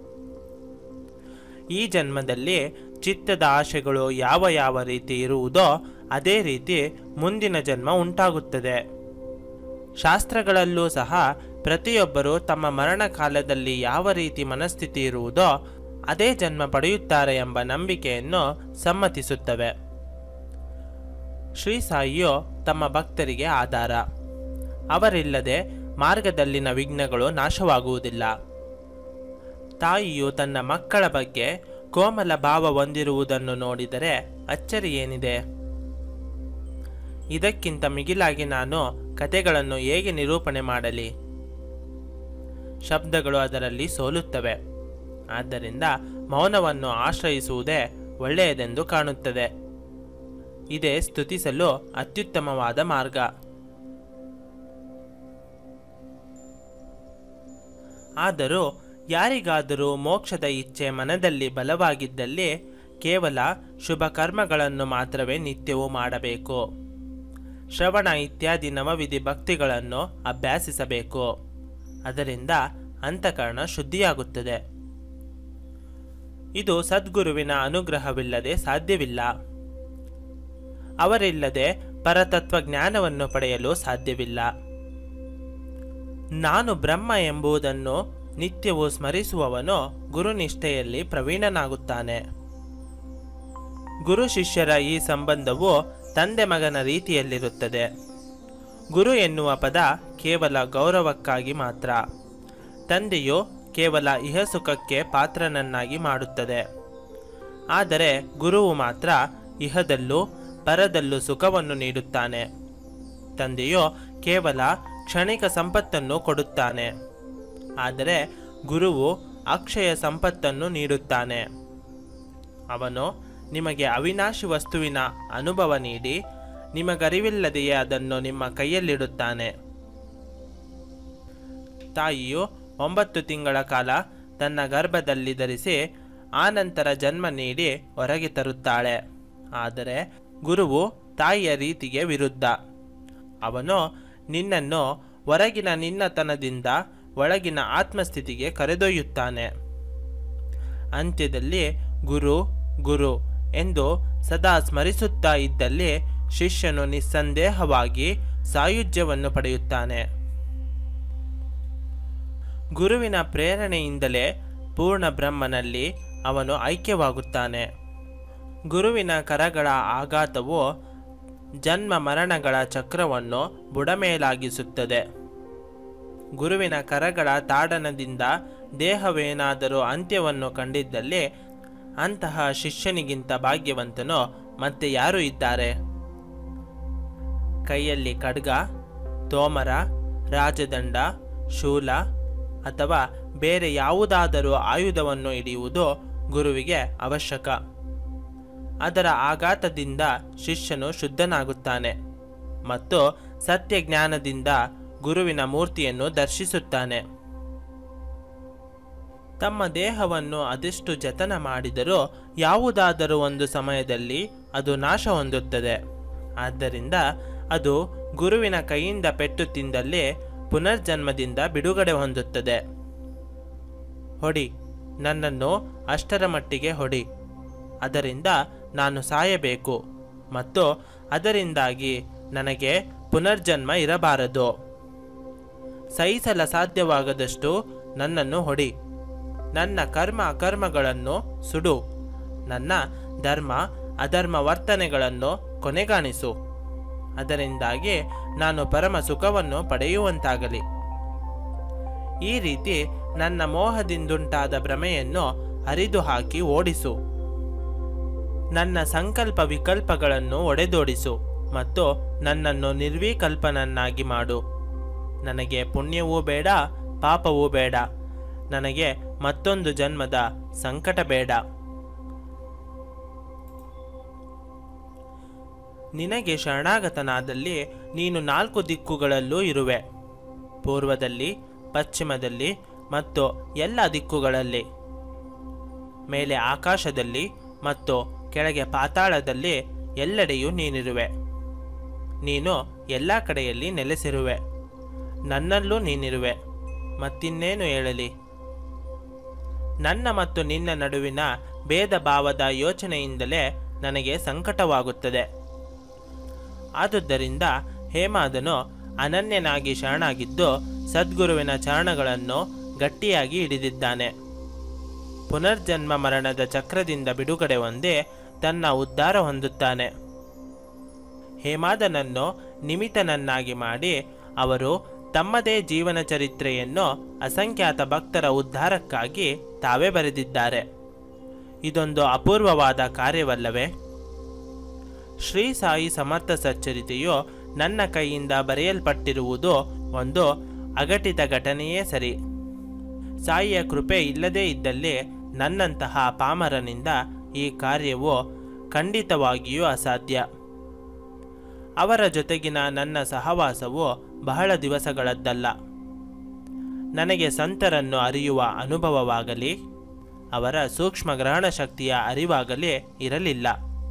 ಈ ಜನ್ಮದಲ್ಲಿ ಚಿತ್ತದ ಆಶೆಗಳು ಯಾವ ಯಾವ ರೀತಿ ಇರುವುದೋ ಅದೇ ರೀತಿ ಮುಂದಿನ ಜನ್ಮ ಉಂಟಾಗುತ್ತದೆ ಶಾಸ್ತ್ರಗಳಲ್ಲೂ ಸಹ ಪ್ರತಿಯೊಬ್ಬರು ತಮ್ಮ ಮರಣ ಕಾಲದಲ್ಲಿ ಯಾವ ರೀತಿ ಮನಸ್ಥಿತಿ ಇರುವುದೋ ಅದೇ ಜನ್ಮ ಪಡೆಯುತ್ತಾರೆ ಎಂಬ ನಂಬಿಕೆಯನ್ನು ಸಮ್ಮತಿಸುತ್ತವೆ ಶ್ರೀ ಸಾಯಿಯು ತಮ್ಮ ಭಕ್ತರಿಗೆ ಆಧಾರ ಅವರಿಲ್ಲದೆ ಮಾರ್ಗದಲ್ಲಿನ ವಿಘ್ನಗಳು ನಾಶವಾಗುವುದಿಲ್ಲ ತಾಯಿಯು ತನ್ನ ಮಕ್ಕಳ ಬಗ್ಗೆ ಕೋಮಲ ಭಾವ ಹೊಂದಿರುವುದನ್ನು ನೋಡಿದರೆ ಅಚ್ಚರಿ ಏನಿದೆ ಇದಕ್ಕಿಂತ ಮಿಗಿಲಾಗಿ ನಾನು ಕತೆಗಳನ್ನು ಹೇಗೆ ನಿರೂಪಣೆ ಮಾಡಲಿ ಶಬ್ದಗಳು ಅದರಲ್ಲಿ ಸೋಲುತ್ತವೆ ಆದ್ದರಿಂದ ಮೌನವನ್ನು ಆಶ್ರಯಿಸುವುದೇ ಒಳ್ಳೆಯದೆಂದು ಕಾಣುತ್ತದೆ ಇದೇ ಸ್ತುತಿಸಲು ಅತ್ಯುತ್ತಮವಾದ ಮಾರ್ಗ ಆದರೂ ಯಾರಿಗಾದರೂ ಮೋಕ್ಷದ ಇಚ್ಛೆ ಮನದಲ್ಲಿ ಬಲವಾಗಿದ್ದಲ್ಲಿ ಕೇವಲ ಶುಭ ಕರ್ಮಗಳನ್ನು ಮಾತ್ರವೇ ನಿತ್ಯವೂ ಮಾಡಬೇಕು ಶ್ರವಣ ಇತ್ಯಾದಿ ನವವಿಧಿ ಭಕ್ತಿಗಳನ್ನು ಅಭ್ಯಾಸಿಸಬೇಕು ಅದರಿಂದ ಅಂತಃಕರಣ ಶುದ್ಧಿಯಾಗುತ್ತದೆ ಇದು ಸದ್ಗುರುವಿನ ಅನುಗ್ರಹವಿಲ್ಲದೆ ಸಾಧ್ಯವಿಲ್ಲ ಅವರಿಲ್ಲದೆ ಪರತತ್ವ ಜ್ಞಾನವನ್ನು ಪಡೆಯಲು ಸಾಧ್ಯವಿಲ್ಲ ನಾನು ಬ್ರಹ್ಮ ಎಂಬುದನ್ನು ನಿತ್ಯವೂ ಸ್ಮರಿಸುವವನು ಗುರುನಿಷ್ಠೆಯಲ್ಲಿ ಪ್ರವೀಣನಾಗುತ್ತಾನೆ ಗುರು ಶಿಷ್ಯರ ಈ ಸಂಬಂಧವು ತಂದೆ ಮಗನ ರೀತಿಯಲ್ಲಿರುತ್ತದೆ ಗುರು ಎನ್ನುವ ಪದ ಕೇವಲ ಗೌರವಕ್ಕಾಗಿ ಮಾತ್ರ ತಂದೆಯು ಕೇವಲ ಇಹಸುಖಕ್ಕೆ ಪಾತ್ರನನ್ನಾಗಿ ಮಾಡುತ್ತದೆ ಆದರೆ ಗುರುವು ಮಾತ್ರ ಇಹದಲ್ಲೂ ಪರದಲ್ಲೂ ಸುಖವನ್ನು ನೀಡುತ್ತಾನೆ ತಂದೆಯು ಕೇವಲ ಕ್ಷಣಿಕ ಸಂಪತ್ತನ್ನು ಕೊಡುತ್ತಾನೆ ಆದರೆ ಗುರುವು ಅಕ್ಷಯ ಸಂಪತ್ತನ್ನು ನೀಡುತ್ತಾನೆ ಅವನು ನಿಮಗೆ ಅವಿನಾಶಿ ವಸ್ತುವಿನ ಅನುಭವ ನೀಡಿ ನಿಮಗರಿವಿಲ್ಲದೆಯೇ ಅದನ್ನು ನಿಮ್ಮ ಕೈಯಲ್ಲಿಡುತ್ತಾನೆ ತಾಯಿಯು ಒಂಬತ್ತು ತಿಂಗಳ ಕಾಲ ತನ್ನ ಗರ್ಭದಲ್ಲಿ ಧರಿಸಿ ಆನಂತರ ಜನ್ಮ ನೀಡಿ ಹೊರಗೆ ತರುತ್ತಾಳೆ ಆದರೆ ಗುರುವು ತಾಯಿಯ ರೀತಿಗೆ ವಿರುದ್ಧ ಅವನು ನಿನ್ನನ್ನು ಹೊರಗಿನ ನಿನ್ನತನದಿಂದ ಒಳಗಿನ ಆತ್ಮಸ್ಥಿತಿಗೆ ಕರೆದೊಯ್ಯುತ್ತಾನೆ ಅಂತ್ಯದಲ್ಲಿ ಗುರು ಗುರು ಎಂದು ಸದಾ ಸ್ಮರಿಸುತ್ತಾ ಇದ್ದಲ್ಲಿ ಶಿಷ್ಯನು ನಿಸ್ಸಂದೇಹವಾಗಿ ಸಾಯುಜ್ಯವನ್ನು ಪಡೆಯುತ್ತಾನೆ ಗುರುವಿನ ಪ್ರೇರಣೆಯಿಂದಲೇ ಪೂರ್ಣ ಬ್ರಹ್ಮನಲ್ಲಿ ಅವನು ಐಕ್ಯವಾಗುತ್ತಾನೆ ಗುರುವಿನ ಕರಗಳ ಆಘಾತವು ಜನ್ಮ ಮರಣಗಳ ಚಕ್ರವನ್ನು ಬುಡಮೇಲಾಗಿಸುತ್ತದೆ ಗುರುವಿನ ಕರಗಳ ತಾಡನದಿಂದ ದೇಹವೇನಾದರೂ ಅಂತ್ಯವನ್ನು ಕಂಡಿದ್ದಲ್ಲಿ ಅಂತಹ ಶಿಷ್ಯನಿಗಿಂತ ಭಾಗ್ಯವಂತನು ಮತ್ತೆ ಯಾರು ಇದ್ದಾರೆ ಕೈಯಲ್ಲಿ ಖಡ್ಗ ತೋಮರ ರಾಜದಂಡ ಶೂಲ ಅಥವಾ ಬೇರೆ ಯಾವುದಾದರೂ ಆಯುಧವನ್ನು ಹಿಡಿಯುವುದು ಗುರುವಿಗೆ ಅವಶ್ಯಕ ಅದರ ಆಘಾತದಿಂದ ಶಿಷ್ಯನು ಶುದ್ಧನಾಗುತ್ತಾನೆ ಮತ್ತು ಸತ್ಯ ಜ್ಞಾನದಿಂದ ಗುರುವಿನ ಮೂರ್ತಿಯನ್ನು ದರ್ಶಿಸುತ್ತಾನೆ ತಮ್ಮ ದೇಹವನ್ನು ಅದೆಷ್ಟು ಜತನ ಮಾಡಿದರೂ ಯಾವುದಾದರೂ ಒಂದು ಸಮಯದಲ್ಲಿ ಅದು ನಾಶ ಹೊಂದುತ್ತದೆ ಆದ್ದರಿಂದ ಅದು ಗುರುವಿನ ಕೈಯಿಂದ ಪೆಟ್ಟು ತಿಂದಲ್ಲಿ ಪುನರ್ಜನ್ಮದಿಂದ ಬಿಡುಗಡೆ ಹೊಂದುತ್ತದೆ ಹೊಡಿ ನನ್ನನ್ನು ಅಷ್ಟರ ಮಟ್ಟಿಗೆ ಹೊಡಿ ಅದರಿಂದ ನಾನು ಸಾಯಬೇಕು ಮತ್ತು ಅದರಿಂದಾಗಿ ನನಗೆ ಪುನರ್ಜನ್ಮ ಇರಬಾರದು ಸಹಿಸಲ ಸಾಧ್ಯವಾಗದಷ್ಟು ನನ್ನನ್ನು ಹೊಡಿ ನನ್ನ ಕರ್ಮ ಅಕರ್ಮಗಳನ್ನು ಸುಡು ನನ್ನ ಧರ್ಮ ಅಧರ್ಮ ವರ್ತನೆಗಳನ್ನು ಕೊನೆಗಾಣಿಸು ಅದರಿಂದಾಗಿ ನಾನು ಪರಮ ಸುಖವನ್ನು ಪಡೆಯುವಂತಾಗಲಿ ಈ ರೀತಿ ನನ್ನ ಮೋಹದಿಂದುಂಟಾದ ಭ್ರಮೆಯನ್ನು ಹರಿದು ಹಾಕಿ ಓಡಿಸು ನನ್ನ ಸಂಕಲ್ಪ ವಿಕಲ್ಪಗಳನ್ನು ಒಡೆದೋಡಿಸು ಮತ್ತು ನನ್ನನ್ನು ನಿರ್ವಿಕಲ್ಪನನ್ನಾಗಿ ಮಾಡು ನನಗೆ ಪುಣ್ಯವೂ ಬೇಡ ಪಾಪವೂ ಬೇಡ ನನಗೆ ಮತ್ತೊಂದು ಜನ್ಮದ ಸಂಕಟ ಬೇಡ ನಿನಗೆ ಶರಣಾಗತನಾದಲ್ಲಿ ನೀನು ನಾಲ್ಕು ದಿಕ್ಕುಗಳಲ್ಲೂ ಇರುವೆ ಪೂರ್ವದಲ್ಲಿ ಪಶ್ಚಿಮದಲ್ಲಿ ಮತ್ತು ಎಲ್ಲ ದಿಕ್ಕುಗಳಲ್ಲಿ ಮೇಲೆ ಆಕಾಶದಲ್ಲಿ ಮತ್ತು ಕೆಳಗೆ ಪಾತಾಳದಲ್ಲಿ ಎಲ್ಲೆಡೆಯೂ ನೀನಿರುವೆ ನೀನು ಎಲ್ಲ ಕಡೆಯಲ್ಲಿ ನೆಲೆಸಿರುವೆ ನನ್ನಲ್ಲೂ ನೀನಿರುವೆ ಮತ್ತಿನ್ನೇನು ಹೇಳಲಿ ನನ್ನ ಮತ್ತು ನಿನ್ನ ನಡುವಿನ ಭೇದ ಭಾವದ ಯೋಚನೆಯಿಂದಲೇ ನನಗೆ ಸಂಕಟವಾಗುತ್ತದೆ ಆದುದರಿಂದ ಹೇಮಾದನು ಅನನ್ಯನಾಗಿ ಶರಣಾಗಿದ್ದು ಸದ್ಗುರುವಿನ ಚರಣಗಳನ್ನು ಗಟ್ಟಿಯಾಗಿ ಹಿಡಿದಿದ್ದಾನೆ ಪುನರ್ಜನ್ಮ ಮರಣದ ಚಕ್ರದಿಂದ ಬಿಡುಗಡೆ ಹೊಂದಿ ತನ್ನ ಉದ್ಧಾರ ಹೊಂದುತ್ತಾನೆ ಹೇಮಾದನನ್ನು ನಿಮಿತನನ್ನಾಗಿ ಮಾಡಿ ಅವರು ತಮ್ಮದೇ ಜೀವನ ಚರಿತ್ರೆಯನ್ನು ಅಸಂಖ್ಯಾತ ಭಕ್ತರ ಉದ್ಧಾರಕ್ಕಾಗಿ ತಾವೇ ಬರೆದಿದ್ದಾರೆ ಇದೊಂದು ಅಪೂರ್ವವಾದ ಕಾರ್ಯವಲ್ಲವೇ ಶ್ರೀ ಸಾಯಿ ಸಮರ್ಥ ಸಚ್ಚರಿತೆಯು ನನ್ನ ಕೈಯಿಂದ ಬರೆಯಲ್ಪಟ್ಟಿರುವುದು ಒಂದು ಅಘಟಿತ ಘಟನೆಯೇ ಸರಿ ಸಾಯಿಯ ಕೃಪೆ ಇಲ್ಲದೇ ಇದ್ದಲ್ಲಿ ನನ್ನಂತಹ ಪಾಮರನಿಂದ ಈ ಕಾರ್ಯವು ಖಂಡಿತವಾಗಿಯೂ ಅಸಾಧ್ಯ ಅವರ ಜೊತೆಗಿನ ನನ್ನ ಸಹವಾಸವು ಬಹಳ ದಿವಸಗಳದ್ದಲ್ಲ ನನಗೆ ಸಂತರನ್ನು ಅರಿಯುವ ಅನುಭವವಾಗಲಿ ಅವರ ಸೂಕ್ಷ್ಮ ಗ್ರಹಣ ಶಕ್ತಿಯ ಅರಿವಾಗಲಿ ಇರಲಿಲ್ಲ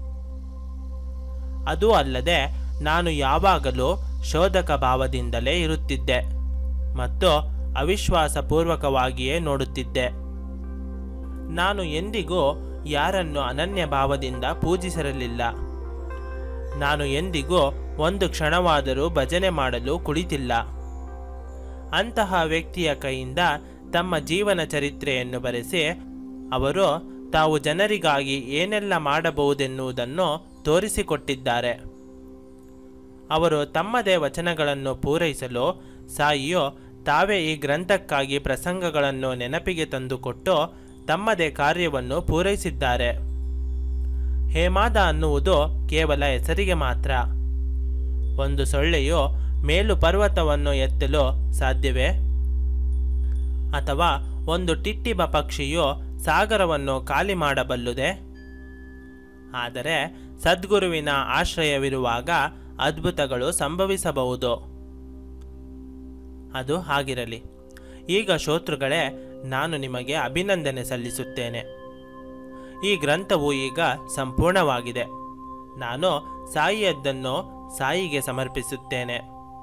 ಅದೂ ಅಲ್ಲದೆ ನಾನು ಯಾವಾಗಲೂ ಶೋಧಕ ಭಾವದಿಂದಲೇ ಇರುತ್ತಿದ್ದೆ ಮತ್ತು ಅವಿಶ್ವಾಸಪೂರ್ವಕವಾಗಿಯೇ ನೋಡುತ್ತಿದ್ದೆ ನಾನು ಎಂದಿಗೂ ಯಾರನ್ನು ಅನನ್ಯ ಭಾವದಿಂದ ಪೂಜಿಸಿರಲಿಲ್ಲ ನಾನು ಎಂದಿಗೂ ಒಂದು ಕ್ಷಣವಾದರೂ ಭಜನೆ ಮಾಡಲು ಕುಳಿತಿಲ್ಲ ಅಂತಹ ವ್ಯಕ್ತಿಯ ಕೈಯಿಂದ ತಮ್ಮ ಜೀವನ ಚರಿತ್ರೆಯನ್ನು ಬರೆಸಿ ಅವರು ತಾವು ಜನರಿಗಾಗಿ ಏನೆಲ್ಲ ಮಾಡಬಹುದೆನ್ನುವುದನ್ನು ತೋರಿಸಿಕೊಟ್ಟಿದ್ದಾರೆ ಅವರು ತಮ್ಮದೇ ವಚನಗಳನ್ನು ಪೂರೈಸಲು ಸಾಯಿಯು ತಾವೇ ಈ ಗ್ರಂಥಕ್ಕಾಗಿ ಪ್ರಸಂಗಗಳನ್ನು ನೆನಪಿಗೆ ತಂದುಕೊಟ್ಟು ತಮ್ಮದೇ ಕಾರ್ಯವನ್ನು ಪೂರೈಸಿದ್ದಾರೆ ಹೇಮಾದ ಅನ್ನುವುದು ಕೇವಲ ಹೆಸರಿಗೆ ಮಾತ್ರ ಒಂದು ಸೊಳ್ಳೆಯು ಮೇಲು ಪರ್ವತವನ್ನು ಎತ್ತಲು ಸಾಧ್ಯವೇ ಅಥವಾ ಒಂದು ಟಿಟ್ಟಿಬ ಪಕ್ಷಿಯು ಸಾಗರವನ್ನು ಖಾಲಿ ಮಾಡಬಲ್ಲುದೆ ಆದರೆ ಸದ್ಗುರುವಿನ ಆಶ್ರಯವಿರುವಾಗ ಅದ್ಭುತಗಳು ಸಂಭವಿಸಬಹುದು ಅದು ಹಾಗಿರಲಿ ಈಗ ಶೋತೃಗಳೇ ನಾನು ನಿಮಗೆ ಅಭಿನಂದನೆ ಸಲ್ಲಿಸುತ್ತೇನೆ ಈ ಗ್ರಂಥವು ಈಗ ಸಂಪೂರ್ಣವಾಗಿದೆ ನಾನು ಸಾಯಿಯದ್ದನ್ನು ಸಾಯಿಗೆ ಸಮರ್ಪಿಸುತ್ತೇನೆ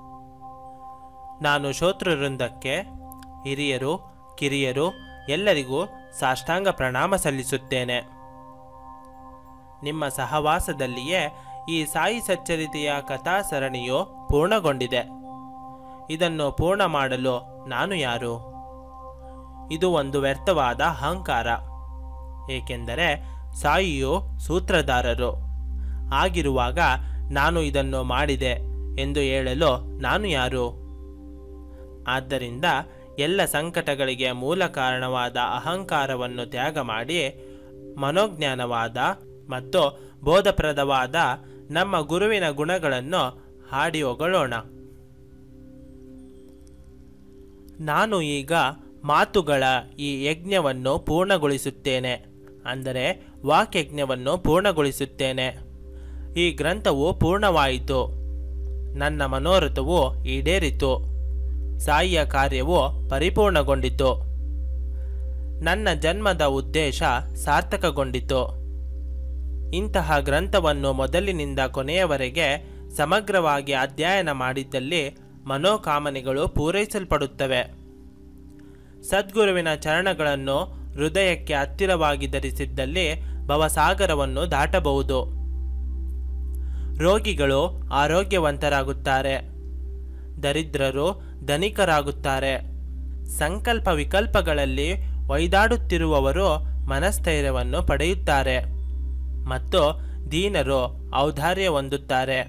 ನಾನು ಶೋತೃವೃಂದಕ್ಕೆ ಹಿರಿಯರು ಕಿರಿಯರು ಎಲ್ಲರಿಗೂ ಸಾಷ್ಟಾಂಗ ಪ್ರಣಾಮ ಸಲ್ಲಿಸುತ್ತೇನೆ ನಿಮ್ಮ ಸಹವಾಸದಲ್ಲಿಯೇ ಈ ಸಾಯಿ ಸಚ್ಚರಿತೆಯ ಕಥಾ ಸರಣಿಯು ಪೂರ್ಣಗೊಂಡಿದೆ ಇದನ್ನು ಪೂರ್ಣ ಮಾಡಲು ನಾನು ಯಾರು ಇದು ಒಂದು ವ್ಯರ್ಥವಾದ ಅಹಂಕಾರ ಏಕೆಂದರೆ ಸಾಯಿಯು ಸೂತ್ರಧಾರರು ಆಗಿರುವಾಗ ನಾನು ಇದನ್ನು ಮಾಡಿದೆ ಎಂದು ಹೇಳಲು ನಾನು ಯಾರು ಆದ್ದರಿಂದ ಎಲ್ಲ ಸಂಕಟಗಳಿಗೆ ಮೂಲ ಕಾರಣವಾದ ಅಹಂಕಾರವನ್ನು ತ್ಯಾಗ ಮಾಡಿ ಮನೋಜ್ಞಾನವಾದ ಮತ್ತು ಬೋಧಪ್ರದವಾದ ನಮ್ಮ ಗುರುವಿನ ಗುಣಗಳನ್ನು ಹಾಡಿ ಹೊಗಳೋಣ ನಾನು ಈಗ ಮಾತುಗಳ ಈ ಯಜ್ಞವನ್ನು ಪೂರ್ಣಗೊಳಿಸುತ್ತೇನೆ ಅಂದರೆ ವಾಕ್ಯಜ್ಞವನ್ನು ಪೂರ್ಣಗೊಳಿಸುತ್ತೇನೆ ಈ ಗ್ರಂಥವು ಪೂರ್ಣವಾಯಿತು ನನ್ನ ಮನೋರಥವು ಈಡೇರಿತು ಸಾಯಿಯ ಕಾರ್ಯವು ಪರಿಪೂರ್ಣಗೊಂಡಿತು ನನ್ನ ಜನ್ಮದ ಉದ್ದೇಶ ಸಾರ್ಥಕಗೊಂಡಿತು ಇಂತಹ ಗ್ರಂಥವನ್ನು ಮೊದಲಿನಿಂದ ಕೊನೆಯವರೆಗೆ ಸಮಗ್ರವಾಗಿ ಅಧ್ಯಯನ ಮಾಡಿದ್ದಲ್ಲಿ ಮನೋಕಾಮನೆಗಳು ಪೂರೈಸಲ್ಪಡುತ್ತವೆ ಸದ್ಗುರುವಿನ ಚರಣಗಳನ್ನು ಹೃದಯಕ್ಕೆ ಹತ್ತಿರವಾಗಿ ಧರಿಸಿದ್ದಲ್ಲಿ ಭವಸಾಗರವನ್ನು ದಾಟಬಹುದು ರೋಗಿಗಳು ಆರೋಗ್ಯವಂತರಾಗುತ್ತಾರೆ ದರಿದ್ರರು ಧನಿಕರಾಗುತ್ತಾರೆ ಸಂಕಲ್ಪ ವಿಕಲ್ಪಗಳಲ್ಲಿ ಒಯ್ದಾಡುತ್ತಿರುವವರು ಮನಸ್ಥೈರ್ಯವನ್ನು ಪಡೆಯುತ್ತಾರೆ ಮತ್ತು ದೀನರು ಔದಾರ್ಯ ಹೊಂದುತ್ತಾರೆ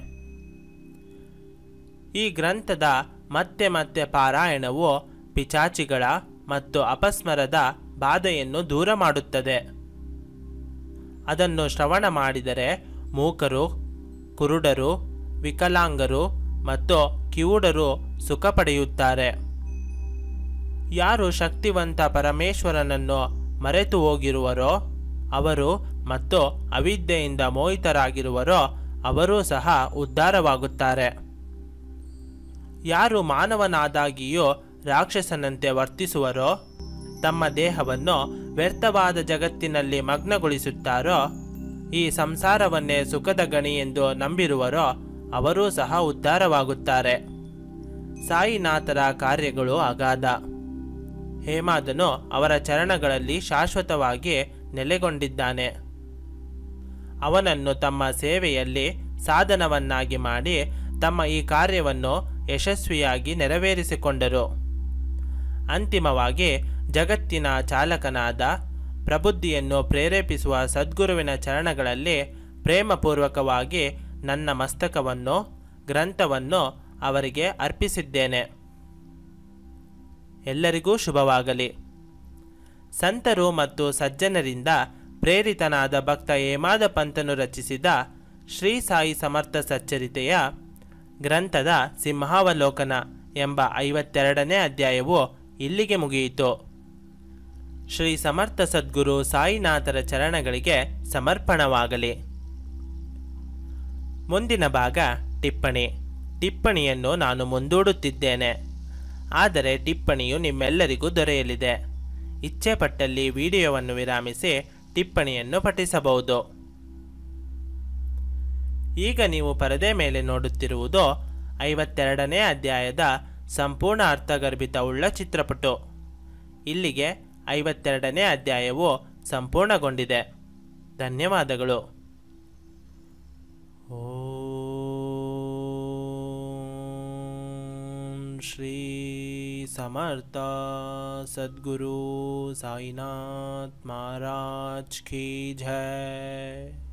ಈ ಗ್ರಂಥದ ಮತ್ತೆ ಮತ್ತೆ ಪಾರಾಯಣವು ಪಿಚಾಚಿಗಳ ಮತ್ತು ಅಪಸ್ಮರದ ಬಾಧೆಯನ್ನು ದೂರ ಮಾಡುತ್ತದೆ ಅದನ್ನು ಶ್ರವಣ ಮಾಡಿದರೆ ಮೂಕರು ಕುರುಡರು ವಿಕಲಾಂಗರು ಮತ್ತು ಕಿವುಡರು ಸುಖ ಪಡೆಯುತ್ತಾರೆ ಯಾರು ಶಕ್ತಿವಂತ ಪರಮೇಶ್ವರನನ್ನು ಮರೆತು ಹೋಗಿರುವರೋ ಅವರು ಮತ್ತು ಅವಿದ್ಯೆಯಿಂದ ಮೋಹಿತರಾಗಿರುವರೋ ಅವರೂ ಸಹ ಉದ್ಧಾರವಾಗುತ್ತಾರೆ ಯಾರು ಮಾನವನಾದಾಗಿಯೂ ರಾಕ್ಷಸನಂತೆ ವರ್ತಿಸುವರೋ ತಮ್ಮ ದೇಹವನ್ನು ವ್ಯರ್ಥವಾದ ಜಗತ್ತಿನಲ್ಲಿ ಮಗ್ನಗೊಳಿಸುತ್ತಾರೋ ಈ ಸಂಸಾರವನ್ನೇ ಸುಖದ ಗಣಿ ಎಂದು ನಂಬಿರುವರೋ ಅವರೂ ಸಹ ಉದ್ಧಾರವಾಗುತ್ತಾರೆ ಸಾಯಿನಾಥರ ಕಾರ್ಯಗಳು ಅಗಾಧ ಹೇಮಾದನು ಅವರ ಚರಣಗಳಲ್ಲಿ ಶಾಶ್ವತವಾಗಿ ನೆಲೆಗೊಂಡಿದ್ದಾನೆ ಅವನನ್ನು ತಮ್ಮ ಸೇವೆಯಲ್ಲಿ ಸಾಧನವನ್ನಾಗಿ ಮಾಡಿ ತಮ್ಮ ಈ ಕಾರ್ಯವನ್ನು ಯಶಸ್ವಿಯಾಗಿ ನೆರವೇರಿಸಿಕೊಂಡರು ಅಂತಿಮವಾಗಿ ಜಗತ್ತಿನ ಚಾಲಕನಾದ ಪ್ರಬುದ್ಧಿಯನ್ನು ಪ್ರೇರೇಪಿಸುವ ಸದ್ಗುರುವಿನ ಚರಣಗಳಲ್ಲಿ ಪ್ರೇಮಪೂರ್ವಕವಾಗಿ ನನ್ನ ಮಸ್ತಕವನ್ನು ಗ್ರಂಥವನ್ನು ಅವರಿಗೆ ಅರ್ಪಿಸಿದ್ದೇನೆ ಎಲ್ಲರಿಗೂ ಶುಭವಾಗಲಿ ಸಂತರು ಮತ್ತು ಸಜ್ಜನರಿಂದ ಪ್ರೇರಿತನಾದ ಭಕ್ತ ಹೇಮಾದ ಪಂತನು ರಚಿಸಿದ ಶ್ರೀ ಸಾಯಿ ಸಮರ್ಥ ಸಚ್ಚರಿತೆಯ ಗ್ರಂಥದ ಸಿಂಹಾವಲೋಕನ ಎಂಬ ಐವತ್ತೆರಡನೇ ಅಧ್ಯಾಯವು ಇಲ್ಲಿಗೆ ಮುಗಿಯಿತು ಶ್ರೀ ಸಮರ್ಥ ಸದ್ಗುರು ಸಾಯಿನಾಥರ ಚರಣಗಳಿಗೆ ಸಮರ್ಪಣವಾಗಲಿ ಮುಂದಿನ ಭಾಗ ಟಿಪ್ಪಣಿ ಟಿಪ್ಪಣಿಯನ್ನು ನಾನು ಮುಂದೂಡುತ್ತಿದ್ದೇನೆ ಆದರೆ ಟಿಪ್ಪಣಿಯು ನಿಮ್ಮೆಲ್ಲರಿಗೂ ದೊರೆಯಲಿದೆ ಇಚ್ಛೆ ಪಟ್ಟಲ್ಲಿ ವಿಡಿಯೋವನ್ನು ವಿರಾಮಿಸಿ ಟಿಪ್ಪಣಿಯನ್ನು ಪಠಿಸಬಹುದು ಈಗ ನೀವು ಪರದೆ ಮೇಲೆ ನೋಡುತ್ತಿರುವುದು ಐವತ್ತೆರಡನೇ ಅಧ್ಯಾಯದ ಸಂಪೂರ್ಣ ಅರ್ಥಗರ್ಭಿತವುಳ್ಳ ಚಿತ್ರಪಟು ಇಲ್ಲಿಗೆ ಐವತ್ತೆರಡನೇ ಅಧ್ಯಾಯವು ಸಂಪೂರ್ಣಗೊಂಡಿದೆ ಧನ್ಯವಾದಗಳು ಓಂ ಶ್ರೀ ಸಮರ್ಥ ಸದ್ಗುರು ಸಾಯಿನಾಥ್ ಮಹಾರಾಜ್ ಕಿ ಜಯ